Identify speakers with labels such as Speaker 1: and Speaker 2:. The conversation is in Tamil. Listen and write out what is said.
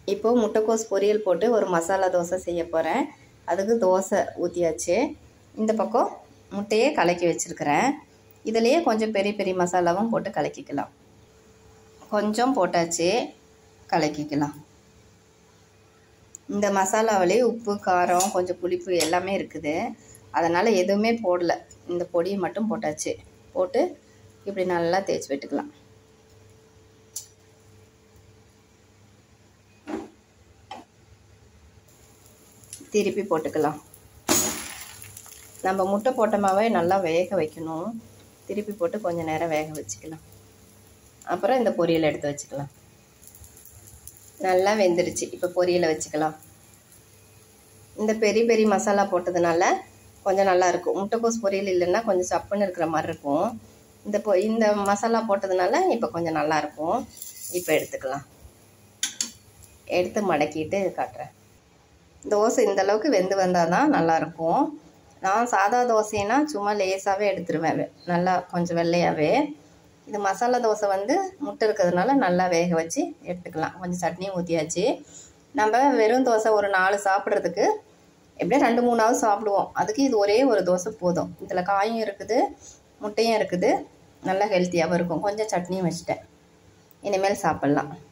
Speaker 1: இப்போது முட்டைக்கோஸ் பொரியல் போட்டு ஒரு மசாலா தோசை செய்ய போகிறேன் அதுக்கு தோசை ஊற்றியாச்சு இந்த பக்கம் முட்டையே கலக்கி வச்சுருக்கிறேன் இதுலேயே கொஞ்சம் பெரிய பெரிய மசாலாவும் போட்டு கலக்கிக்கலாம் கொஞ்சம் போட்டாச்சு கலக்கிக்கலாம் இந்த மசாலாவிலே உப்பு காரம் கொஞ்சம் புளிப்பு எல்லாமே இருக்குது அதனால் எதுவுமே போடல இந்த பொடியை மட்டும் போட்டாச்சு போட்டு இப்படி நல்லா தேய்ச்சி விட்டுக்கலாம் திருப்பி போட்டுக்கலாம் நம்ம முட்டை போட்டமாவே நல்லா வேக வைக்கணும் திருப்பி போட்டு கொஞ்சம் நேரம் வேக வச்சுக்கலாம் அப்புறம் இந்த பொரியலை எடுத்து வச்சுக்கலாம் நல்லா வெந்துருச்சு இப்போ பொரியலை வச்சுக்கலாம் இந்த பெரிய பெரிய மசாலா போட்டதுனால கொஞ்சம் நல்லா இருக்கும் முட்டைக்கோஸ் பொரியல் இல்லைன்னா கொஞ்சம் சப்புன்னு இருக்கிற மாதிரி இருக்கும் இந்த பொ இந்த மசாலா போட்டதுனால இப்போ கொஞ்சம் நல்லா இருக்கும் இப்போ எடுத்துக்கலாம் எடுத்து மடக்கிட்டு காட்டுறேன் தோசை இந்த அளவுக்கு வெந்து வந்தால் தான் நல்லாயிருக்கும் நான் சாதா தோசைனா சும்மா லேசாகவே எடுத்துருவேன் நல்லா கொஞ்சம் வெள்ளையாகவே இது மசாலா தோசை வந்து முட்டை இருக்கிறதுனால நல்லா வேக வச்சு எடுத்துக்கலாம் கொஞ்சம் சட்னியும் ஊற்றியாச்சு நம்ம வெறும் தோசை ஒரு நாலு சாப்பிட்றதுக்கு எப்படியும் ரெண்டு மூணாவது சாப்பிடுவோம் அதுக்கு இது ஒரே ஒரு தோசை போதும் இதில் காயும் இருக்குது முட்டையும் இருக்குது நல்லா ஹெல்த்தியாகவும் இருக்கும் கொஞ்சம் சட்னியும் வச்சுட்டேன் இனிமேல் சாப்பிட்லாம்